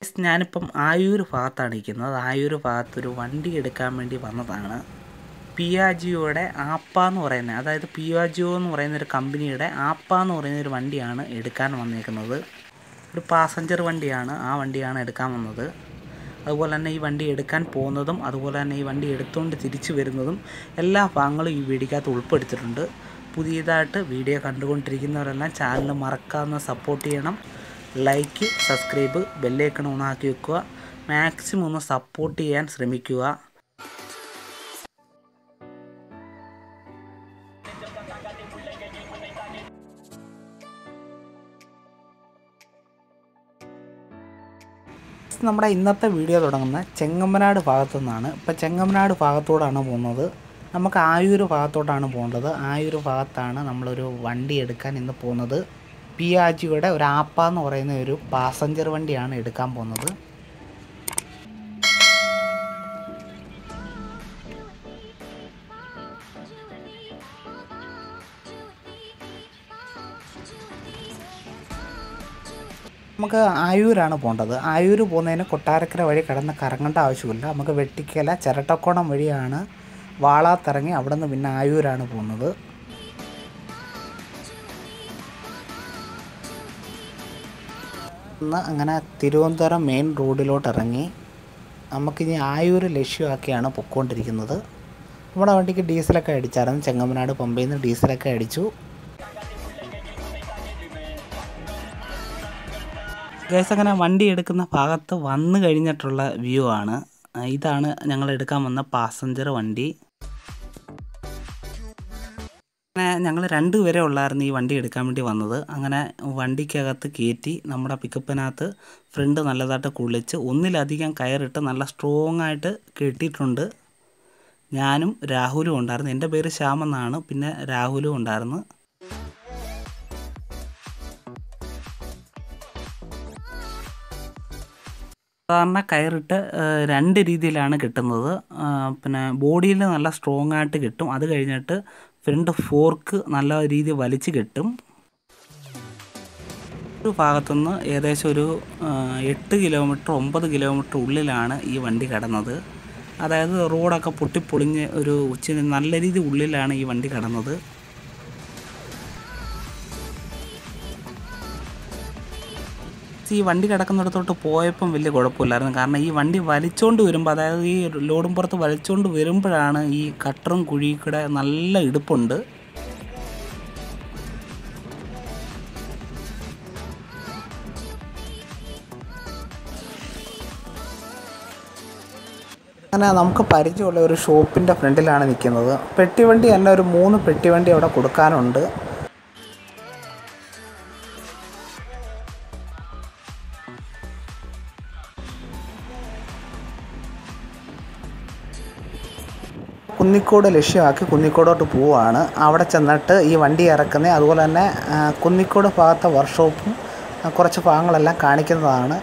ഞാനിപ്പം ആയൂർ ഭാഗത്താണ് നിൽക്കുന്നത് ആയൂർ ഭാഗത്ത് ഒരു വണ്ടി എടുക്കാൻ വേണ്ടി വന്നതാണ് പിയാജിയോയുടെ ആപ്പ എന്ന് പറയുന്ന അതായത് പിയാജിയോ എന്ന് പറയുന്ന ഒരു കമ്പനിയുടെ ആപ്പ എന്ന് പറയുന്ന ഒരു വണ്ടിയാണ് എടുക്കാൻ വന്നേക്കുന്നത് ഒരു പാസഞ്ചർ വണ്ടിയാണ് ആ വണ്ടിയാണ് എടുക്കാൻ വന്നത് അതുപോലെ തന്നെ ഈ വണ്ടി എടുക്കാൻ പോകുന്നതും അതുപോലെ തന്നെ ഈ വണ്ടി എടുത്തുകൊണ്ട് തിരിച്ചു വരുന്നതും എല്ലാ ഭാഗങ്ങളും ഈ വീഡിയോക്കകത്ത് ഉൾപ്പെടുത്തിയിട്ടുണ്ട് പുതിയതായിട്ട് വീഡിയോ കണ്ടുകൊണ്ടിരിക്കുന്നവരെല്ലാം ചാനൽ മറക്കാതെ സപ്പോർട്ട് ചെയ്യണം ലൈക്ക് സബ്സ്ക്രൈബ് ബെല്ലൈക്കൺ ഓണാക്കി വെക്കുക മാക്സിമം ഒന്ന് സപ്പോർട്ട് ചെയ്യാൻ ശ്രമിക്കുക നമ്മുടെ ഇന്നത്തെ വീഡിയോ തുടങ്ങുന്നത് ചെങ്ങമ്മനാട് ഭാഗത്തു നിന്നാണ് ഇപ്പോൾ ചെങ്ങമ്മനാട് ഭാഗത്തോടാണ് പോകുന്നത് നമുക്ക് ആയൂർ ഭാഗത്തോട്ടാണ് പോകേണ്ടത് ആയൂർ ഭാഗത്താണ് നമ്മളൊരു വണ്ടി എടുക്കാൻ ഇന്ന് പോകുന്നത് പിയാജിയുടെ ഒരു ആപ്പ എന്ന് പറയുന്ന ഒരു പാസഞ്ചർ വണ്ടിയാണ് എടുക്കാൻ പോകുന്നത് നമുക്ക് ആയൂരാണ് പോകേണ്ടത് ആയൂർ പോകുന്നതിന് കൊട്ടാരക്കര വഴി കടന്ന് കറങ്ങേണ്ട ആവശ്യമില്ല നമുക്ക് വെട്ടിക്കല ചിരട്ടക്കോണം വഴിയാണ് വാളാത്തിറങ്ങി അവിടെ നിന്ന് പിന്നെ ആയൂരാണ് പോകുന്നത് ഇന്ന് അങ്ങനെ തിരുവനന്തപുരം മെയിൻ റോഡിലോട്ട് ഇറങ്ങി നമുക്കിനി ആയൂർ ലക്ഷ്യമാക്കിയാണ് പൊയ്ക്കൊണ്ടിരിക്കുന്നത് നമ്മുടെ വണ്ടിക്ക് ഡീസലൊക്കെ അടിച്ചായിരുന്നു ചെങ്ങമ്മനാട് പമ്പയിൽ നിന്ന് ഡീസലൊക്കെ അടിച്ചു ഗൈസ് അങ്ങനെ വണ്ടി എടുക്കുന്ന ഭാഗത്ത് വന്നു കഴിഞ്ഞിട്ടുള്ള വ്യൂ ആണ് ഇതാണ് ഞങ്ങൾ എടുക്കാൻ വന്ന പാസഞ്ചർ വണ്ടി അങ്ങനെ ഞങ്ങൾ രണ്ടുപേരെ ഉള്ളായിരുന്നു ഈ വണ്ടി എടുക്കാൻ വേണ്ടി വന്നത് അങ്ങനെ വണ്ടിക്കകത്ത് കയറ്റി നമ്മുടെ പിക്കപ്പിനകത്ത് ഫ്രണ്ട് നല്ലതായിട്ട് കുളിച്ച് ഒന്നിലധികം കയറിട്ട് നല്ല സ്ട്രോങ് ആയിട്ട് കെട്ടിയിട്ടുണ്ട് ഞാനും രാഹുലും ഉണ്ടായിരുന്നു എൻ്റെ പേര് ശ്യാം എന്നാണ് പിന്നെ രാഹുലും ഉണ്ടായിരുന്നു സാധാരണ കയറിട്ട് രണ്ട് രീതിയിലാണ് കിട്ടുന്നത് പിന്നെ ബോഡിയിൽ നല്ല സ്ട്രോങ് ആയിട്ട് കിട്ടും അത് കഴിഞ്ഞിട്ട് ഫ്രണ്ട് ഫോർക്ക് നല്ല രീതിയിൽ വലിച്ച് കിട്ടും ഒരു ഭാഗത്തുനിന്ന് ഏകദേശം ഒരു എട്ട് കിലോമീറ്റർ ഒമ്പത് കിലോമീറ്റർ ഉള്ളിലാണ് ഈ വണ്ടി കിടന്നത് അതായത് റോഡൊക്കെ പൊട്ടിപ്പൊളിഞ്ഞ് ഒരു ഉച്ച നല്ല രീതി ഉള്ളിലാണ് ഈ വണ്ടി കിടന്നത് ഈ വണ്ടി കിടക്കുന്നിടത്തോട്ട് പോയപ്പം വലിയ കുഴപ്പമില്ലായിരുന്നു കാരണം ഈ വണ്ടി വലിച്ചുകൊണ്ട് വരുമ്പോൾ അതായത് ഈ ലോഡും പുറത്ത് വലിച്ചുകൊണ്ട് വരുമ്പോഴാണ് ഈ കട്ടറും കുഴിയും കൂടെ നല്ല ഇടുപ്പുണ്ട് അങ്ങനെ നമുക്ക് പരിചയമുള്ള ഒരു ഷോപ്പിൻ്റെ ഫ്രണ്ടിലാണ് നിൽക്കുന്നത് പെട്ടിവണ്ടി തന്നെ ഒരു മൂന്ന് പെട്ടിവണ്ടി അവിടെ കൊടുക്കാനുണ്ട് കുന്നിക്കോട് ലക്ഷ്യമാക്കി കുന്നിക്കോടോട്ട് പോവുകയാണ് അവിടെ ചെന്നിട്ട് ഈ വണ്ടി ഇറക്കുന്നത് അതുപോലെ തന്നെ കുന്നിക്കോട് ഭാഗത്തെ വർക്ക്ഷോപ്പും കുറച്ച് ഭാഗങ്ങളെല്ലാം കാണിക്കുന്നതാണ്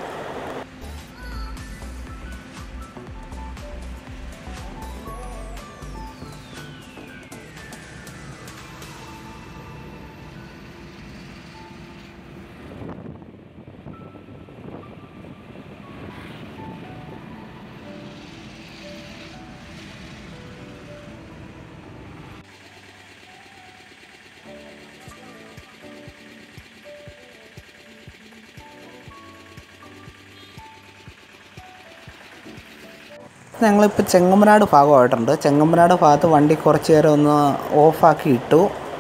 ഞങ്ങളിപ്പോൾ ചെങ്ങമ്മനാട് ഭാഗമായിട്ടുണ്ട് ചെങ്ങമ്മനാട് ഭാഗത്ത് വണ്ടി കുറച്ച് നേരം ഒന്ന് ഓഫാക്കി ഇട്ടു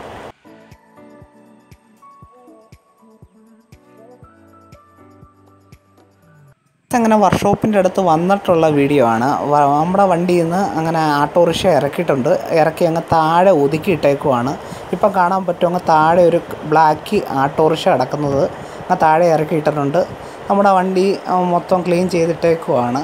അങ്ങനെ വർക്ക്ഷോപ്പിൻ്റെ അടുത്ത് വന്നിട്ടുള്ള വീഡിയോ ആണ് നമ്മുടെ വണ്ടിയിൽ നിന്ന് അങ്ങനെ ആട്ടോറിക്ഷ ഇറക്കിയിട്ടുണ്ട് ഇറക്കി അങ്ങ് താഴെ ഒതുക്കിയിട്ടേക്കുവാണ് ഇപ്പം കാണാൻ പറ്റും അങ്ങ് താഴെ ഒരു ബ്ലാക്ക് ആട്ടോറിക്ഷ കിടക്കുന്നത് അങ്ങ് താഴെ ഇറക്കിയിട്ടിട്ടുണ്ട് നമ്മുടെ വണ്ടി മൊത്തം ക്ലീൻ ചെയ്തിട്ടേക്കുവാണ്